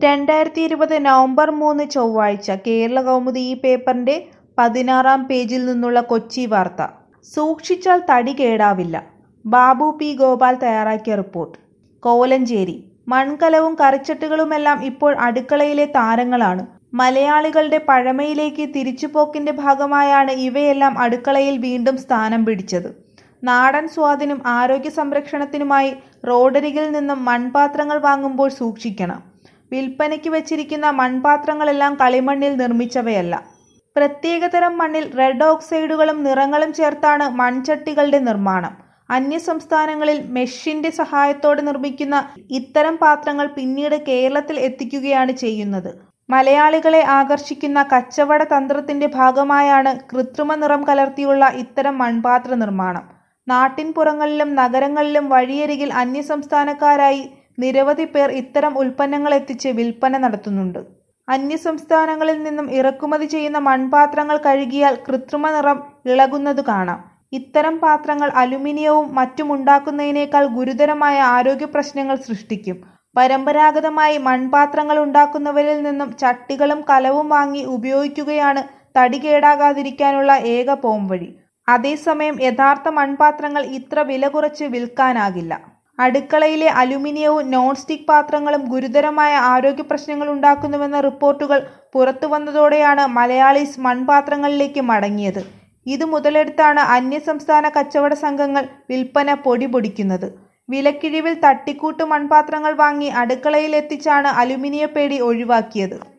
രണ്ടായിരത്തി ഇരുപത് നവംബർ മൂന്ന് ചൊവ്വാഴ്ച കേരളകൗമുദി ഈ പേപ്പറിന്റെ പതിനാറാം പേജിൽ നിന്നുള്ള കൊച്ചി വാർത്ത സൂക്ഷിച്ചാൽ തടി കേടാവില്ല ബാബു പി ഗോപാൽ തയ്യാറാക്കിയ റിപ്പോർട്ട് കോലഞ്ചേരി മൺകലവും കറിച്ചട്ടുകളുമെല്ലാം ഇപ്പോൾ അടുക്കളയിലെ താരങ്ങളാണ് മലയാളികളുടെ പഴമയിലേക്ക് തിരിച്ചുപോക്കിന്റെ ഭാഗമായാണ് ഇവയെല്ലാം അടുക്കളയിൽ വീണ്ടും സ്ഥാനം പിടിച്ചത് നാടൻ സ്വാദിനും ആരോഗ്യ സംരക്ഷണത്തിനുമായി റോഡരികിൽ നിന്നും മൺപാത്രങ്ങൾ വാങ്ങുമ്പോൾ സൂക്ഷിക്കണം വിൽപ്പനയ്ക്ക് വച്ചിരിക്കുന്ന മൺപാത്രങ്ങളെല്ലാം കളിമണ്ണിൽ നിർമ്മിച്ചവയല്ല പ്രത്യേകതരം മണ്ണിൽ റെഡ് ഓക്സൈഡുകളും നിറങ്ങളും ചേർത്താണ് മൺചട്ടികളുടെ നിർമ്മാണം അന്യസംസ്ഥാനങ്ങളിൽ മെഷിന്റെ സഹായത്തോടെ നിർമ്മിക്കുന്ന ഇത്തരം പാത്രങ്ങൾ പിന്നീട് കേരളത്തിൽ എത്തിക്കുകയാണ് ചെയ്യുന്നത് മലയാളികളെ ആകർഷിക്കുന്ന കച്ചവട തന്ത്രത്തിന്റെ ഭാഗമായാണ് കൃത്രിമ നിറം കലർത്തിയുള്ള ഇത്തരം മൺപാത്ര നിർമ്മാണം നാട്ടിൻപുറങ്ങളിലും നഗരങ്ങളിലും വഴിയരികിൽ അന്യസംസ്ഥാനക്കാരായി നിരവധി പേർ ഇത്തരം ഉൽപ്പന്നങ്ങൾ എത്തിച്ച് വിൽപ്പന നടത്തുന്നുണ്ട് അന്യസംസ്ഥാനങ്ങളിൽ നിന്നും ഇറക്കുമതി ചെയ്യുന്ന മൺപാത്രങ്ങൾ കഴുകിയാൽ കൃത്രിമ നിറം ഇളകുന്നത് കാണാം ഇത്തരം പാത്രങ്ങൾ അലുമിനിയവും മറ്റും ഉണ്ടാക്കുന്നതിനേക്കാൾ ഗുരുതരമായ ആരോഗ്യ പ്രശ്നങ്ങൾ സൃഷ്ടിക്കും പരമ്പരാഗതമായി മൺപാത്രങ്ങൾ ഉണ്ടാക്കുന്നവരിൽ നിന്നും ചട്ടികളും കലവും വാങ്ങി ഉപയോഗിക്കുകയാണ് തടി കേടാകാതിരിക്കാനുള്ള ഏക പോംവഴി അതേസമയം യഥാർത്ഥ മൺപാത്രങ്ങൾ ഇത്ര വില കുറച്ച് വിൽക്കാനാകില്ല അടുക്കളയിലെ അലുമിനിയവും നോൺ സ്റ്റിക് പാത്രങ്ങളും ഗുരുതരമായ ആരോഗ്യ പ്രശ്നങ്ങൾ ഉണ്ടാക്കുന്നുവെന്ന റിപ്പോർട്ടുകൾ പുറത്തുവന്നതോടെയാണ് മലയാളീസ് മൺപാത്രങ്ങളിലേക്ക് മടങ്ങിയത് ഇത് മുതലെടുത്താണ് അന്യസംസ്ഥാന കച്ചവട സംഘങ്ങൾ വിൽപ്പന പൊടി പൊടിക്കുന്നത് വിലക്കിഴിവിൽ തട്ടിക്കൂട്ട് മൺപാത്രങ്ങൾ വാങ്ങി അടുക്കളയിൽ എത്തിച്ചാണ് അലുമിനിയ പേടി ഒഴിവാക്കിയത്